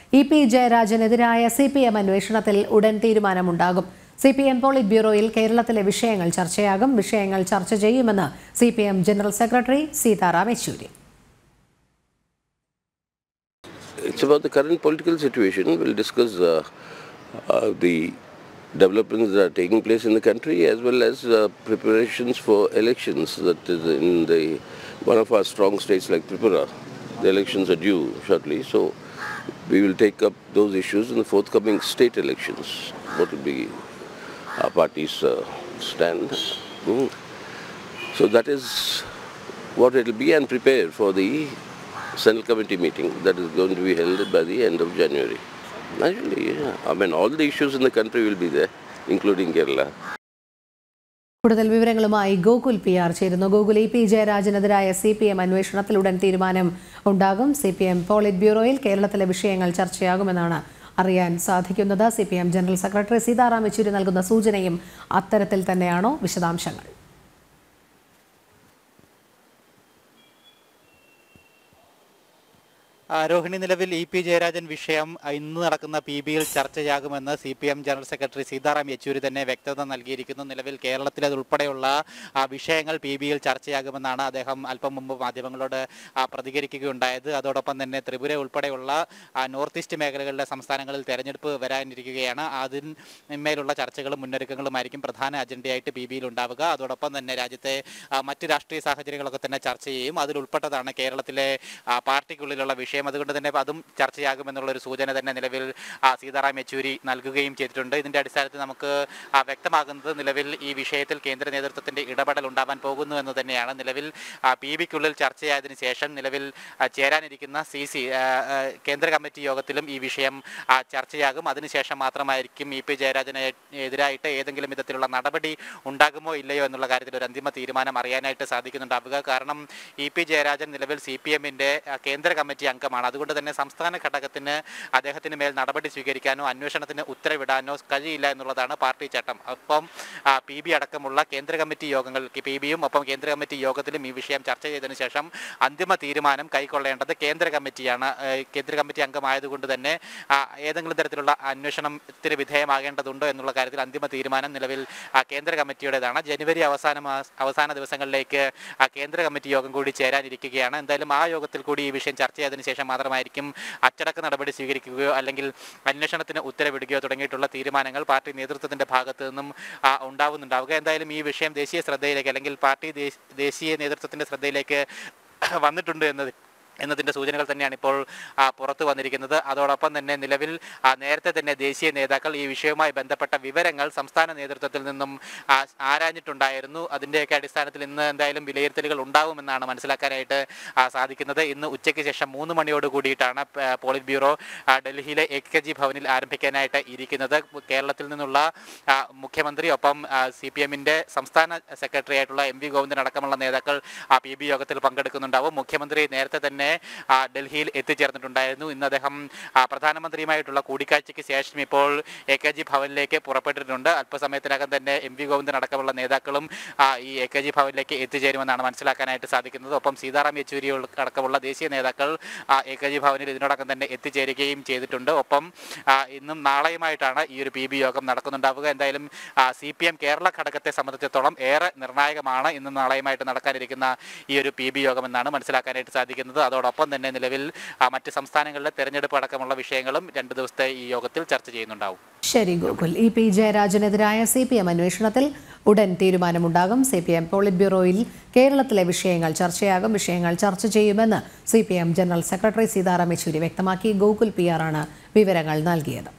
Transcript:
E P ജയരാജനെതിരായ C P M അന്വേഷണത്തിൽ ഉടൻ തീരുമാനമുണ്ടാകും സി പി എം പോളിറ്റ് ബ്യൂറോയിൽ കേരളത്തിലെ വിഷയങ്ങൾ ചർച്ചയാകും വിഷയങ്ങൾ ചർച്ച ചെയ്യുമെന്ന് C P M general secretary Sitaram Yechury It's about the current political situation. We'll discuss uh, uh, the developments that are taking place in the country as well as uh, preparations for elections that is in the one of our strong states like Tripura. The elections are due shortly, so we will take up those issues in the forthcoming state elections. What will be our party's uh, stand? Mm. So that is what it will be and prepare for the Central Committee meeting that is going to be held by the end of January. Naturally, yeah. I mean, all the issues in the country will be there, including Kerala. കൂടുതൽ വിവരങ്ങളുമായി Gokul P R ചേരുന്നു Gokul E P ജയരാജനെതിരായ C P M അന്വേഷണത്തിൽ ഉടൻ തീരുമാനം ഉണ്ടാകും C P M polit ബ്യൂറോയിൽ കേരളത്തിലെ വിഷയങ്ങൾ ചർച്ചയാകുമെന്നാണ് അറിയാൻ സാധിക്കുന്നത് C P M general secretary Sitaram Yechury നൽകുന്ന സൂചനയും അത്തരത്തിൽ തന്നെയാണോ വിശദാംശങ്ങൾ ആ, രോഹിണി നിലവിൽ ഇ പി ജയരാജൻ വിഷയം ആ, ഇന്ന് നടക്കുന്ന പി ബിയിൽ ചർച്ചയാകുമെന്ന് C P M general secretary Sitaram Yechury തന്നെ വ്യക്തത നൽകിയിരിക്കുന്നു നിലവിൽ കേരളത്തിലേതുൾപ്പെടെയുള്ള ആ, വിഷയങ്ങൾ പി ബിയിൽ ചർച്ചയാകുമെന്നാണ് അദ്ദേഹം അല്പം മുമ്പ് മാധ്യമങ്ങളോട് ആ, പ്രതികരിക്കുകയുണ്ടായത് അതോടൊപ്പം തന്നെ ത്രിപുര ഉൾപ്പെടെയുള്ള ആ, നോർത്ത് ഈസ്റ്റ് മേഖലകളിലെ സംസ്ഥാനങ്ങളിൽ തെരഞ്ഞെടുപ്പ് വരാനിരിക്കുകയാണ് അതിന്മേലുള്ള ചർച്ചകളും മുന്നൊരുക്കങ്ങളുമായിരിക്കും പ്രധാന അജണ്ടയായിട്ട് പി ബിയിൽ ഉണ്ടാവുക അതോടൊപ്പം തന്നെ രാജ്യത്തെ ആ, മറ്റ് രാഷ്ട്രീയ സാഹചര്യങ്ങളൊക്കെ തന്നെ ചർച്ച ചെയ്യും അതിൽ ഉൾപ്പെട്ടതാണ് കേരളത്തിലെ ആ, പാർട്ടിക്കുള്ളിലുള്ള വിഷയം അതുകൊണ്ട് തന്നെ അതും ചർച്ചയാകുമെന്നുള്ള ഒരു സൂചന തന്നെ നിലവിൽ ആ, സീതാറാം യെച്ചൂരി നൽകുകയും ചെയ്തിട്ടുണ്ട് ഇതിന്റെ അടിസ്ഥാനത്തിൽ നമുക്ക് ആ, വ്യക്തമാകുന്നത് നിലവിൽ ഈ വിഷയത്തിൽ കേന്ദ്ര നേതൃത്വത്തിന്റെ ഇടപെടൽ ഉണ്ടാവാൻ പോകുന്നു എന്ന് തന്നെയാണ് നിലവിൽ പി ബിക്കുള്ളിൽ ചർച്ചയായതിനു ശേഷം നിലവിൽ ആ, ചേരാനിരിക്കുന്ന സി സി കേന്ദ്ര കമ്മിറ്റി യോഗത്തിലും ഈ വിഷയം ആ, ചർച്ചയാകും അതിനുശേഷം മാത്രമായിരിക്കും ഇ പി ജയരാജന് എതിരായിട്ട് ഏതെങ്കിലും വിധത്തിലുള്ള നടപടി ഉണ്ടാകുമോ ഇല്ലയോ എന്നുള്ള കാര്യത്തിൽ ഒരു അന്തിമ തീരുമാനം അറിയാനായിട്ട് സാധിക്കുന്നുണ്ടാവുക കാരണം ഇ പി ജയരാജൻ നിലവിൽ സി പി എമ്മിന്റെ കേന്ദ്ര കമ്മിറ്റി അംഗമാണ് അതുകൊണ്ട് തന്നെ സംസ്ഥാന ഘടകത്തിന് അദ്ദേഹത്തിന് മേൽ നടപടി സ്വീകരിക്കാനോ അന്വേഷണത്തിന് ഉത്തരവിടാനോ കഴിയില്ല എന്നുള്ളതാണ് പാർട്ടി ചട്ടം ഒപ്പം പി ബി അടക്കമുള്ള കേന്ദ്ര കമ്മിറ്റി യോഗങ്ങൾ പി ബിയും ഒപ്പം കേന്ദ്ര കമ്മിറ്റി യോഗത്തിലും ഈ വിഷയം ചർച്ച ചെയ്തതിനു ശേഷം അന്തിമ തീരുമാനം കൈക്കൊള്ളേണ്ടത് കേന്ദ്ര കമ്മിറ്റിയാണ് ഏഹ് കേന്ദ്ര കമ്മിറ്റി അംഗമായതുകൊണ്ട് തന്നെ ആ, ഏതെങ്കിലും തരത്തിലുള്ള അന്വേഷണത്തിന് വിധേയമാകേണ്ടതുണ്ടോ എന്നുള്ള കാര്യത്തിൽ അന്തിമ തീരുമാനം നിലവിൽ ആ, കേന്ദ്ര കമ്മിറ്റിയുടേതാണ് ജനുവരി അവസാന മാസ അവസാന ദിവസങ്ങളിലേക്ക് ആ കേന്ദ്ര കമ്മിറ്റി യോഗം കൂടി ചേരാനിരിക്കുകയാണ് എന്തായാലും ആ യോഗത്തിൽ കൂടി ഈ വിഷയം ചർച്ച ചെയ്തതിനു ശേഷം മാത്രമായിരിക്കും അച്ചടക്ക നടപടി സ്വീകരിക്കുകയോ അല്ലെങ്കിൽ അന്വേഷണത്തിന് ഉത്തരവിടുകയോ തുടങ്ങിയിട്ടുള്ള തീരുമാനങ്ങൾ പാർട്ടി നേതൃത്വത്തിന്റെ ഭാഗത്തു നിന്നും ആ, ഉണ്ടാവുന്നുണ്ടാവുക എന്തായാലും ഈ വിഷയം ദേശീയ ശ്രദ്ധയിലേക്ക് അല്ലെങ്കിൽ പാർട്ടി ദേശ- ദേശീയ നേതൃത്വത്തിന്റെ ശ്രദ്ധയിലേക്ക് വന്നിട്ടുണ്ട് എന്നത് എന്നതിൻ്റെ സൂചനകൾ തന്നെയാണ് ഇപ്പോൾ ആ, പുറത്തു വന്നിരിക്കുന്നത് അതോടൊപ്പം തന്നെ നിലവിൽ ആ, നേരത്തെ തന്നെ ദേശീയ നേതാക്കൾ ഈ വിഷയവുമായി ബന്ധപ്പെട്ട വിവരങ്ങൾ സംസ്ഥാന നേതൃത്വത്തിൽ നിന്നും ആ, ആരാഞ്ഞിട്ടുണ്ടായിരുന്നു അതിൻ്റെയൊക്കെ അടിസ്ഥാനത്തിൽ ഇന്ന് എന്തായാലും വിലയിരുത്തലുകൾ ഉണ്ടാവുമെന്നാണ് മനസ്സിലാക്കാനായിട്ട് ആ, സാധിക്കുന്നത് ഇന്ന് ഉച്ചയ്ക്ക് ശേഷം മൂന്ന് മണിയോട് കൂടിയിട്ടാണ് പ- പോളിറ്റ് ബ്യൂറോ ആ, ഡൽഹിയിലെ എ കെ ജി ഭവനിൽ ആരംഭിക്കാനായിട്ട് ഇരിക്കുന്നത് കേരളത്തിൽ നിന്നുള്ള ആ, മുഖ്യമന്ത്രി ഒപ്പം സി പി എമ്മിൻ്റെ സംസ്ഥാന സെക്രട്ടറി ആയിട്ടുള്ള എം വി ഗോവിന്ദൻ അടക്കമുള്ള നേതാക്കൾ ആ പി ബി യോഗത്തിൽ പങ്കെടുക്കുന്നുണ്ടാവും മുഖ്യമന്ത്രി നേരത്തെ തന്നെ ആ, ഡൽഹിയിൽ എത്തിച്ചേർന്നിട്ടുണ്ടായിരുന്നു ഇന്ന് അദ്ദേഹം ആ, പ്രധാനമന്ത്രിയുമായിട്ടുള്ള കൂടിക്കാഴ്ചയ്ക്ക് ശേഷം ഇപ്പോൾ എ കെ ജി ഭവനിലേക്ക് പുറപ്പെട്ടിട്ടുണ്ട് അല്പസമയത്തിനകം തന്നെ എം വി ഗോവിന്ദൻ അടക്കമുള്ള നേതാക്കളും ആ, ഈ എ കെ ജി ഭവനിലേക്ക് എത്തിച്ചേരുമെന്നാണ് മനസ്സിലാക്കാനായിട്ട് സാധിക്കുന്നത് ഒപ്പം സീതാറാം യെച്ചൂരി ഉൾ- അടക്കമുള്ള ദേശീയ നേതാക്കൾ ആ, എ കെ ജി ഭവനിൽ ഇതിനോടകം തന്നെ എത്തിച്ചേരുകയും ചെയ്തിട്ടുണ്ട് ഒപ്പം ആ, ഇന്നും നാളെയുമായിട്ടാണ് ഈ ഒരു പി ബി യോഗം നടക്കുന്നുണ്ടാവുക എന്തായാലും സി പി എം കേരള ഘടകത്തെ സംബന്ധിച്ചിടത്തോളം ഏറെ നിർണായകമാണ് ഇന്നും നാളെയുമായിട്ട് നടക്കാനിരിക്കുന്ന ഈ ഒരു പി ബി യോഗം എന്നാണ് മനസ്സിലാക്കാനായിട്ട് സാധിക്കുന്നത് അതോടൊപ്പം തന്നെ നിലവിൽ ആ, മറ്റ് സംസ്ഥാനങ്ങളിലെ തെരഞ്ഞെടുപ്പ് അടക്കമുള്ള വിഷയങ്ങളും രണ്ട് ദിവസത്തെ ഈ യോഗത്തിൽ ചർച്ച ചെയ്യുന്നുണ്ടാവും ശരി ഗോകുൽ ഇ പി ജയരാജനെതിരായ സി പി എം അന്വേഷണത്തിൽ ഉടൻ തീരുമാനമുണ്ടാകും സി പി എം പോളിറ്റ് ബ്യൂറോയിൽ കേരളത്തിലെ വിഷയങ്ങൾ ചർച്ചയാകും വിഷയങ്ങൾ ചർച്ച ചെയ്യുമെന്ന് C P M general secretary Sitaram Yechury വ്യക്തമാക്കി ഗോകുൽ പി ആറാണ് വിവരങ്ങൾ നൽകിയത്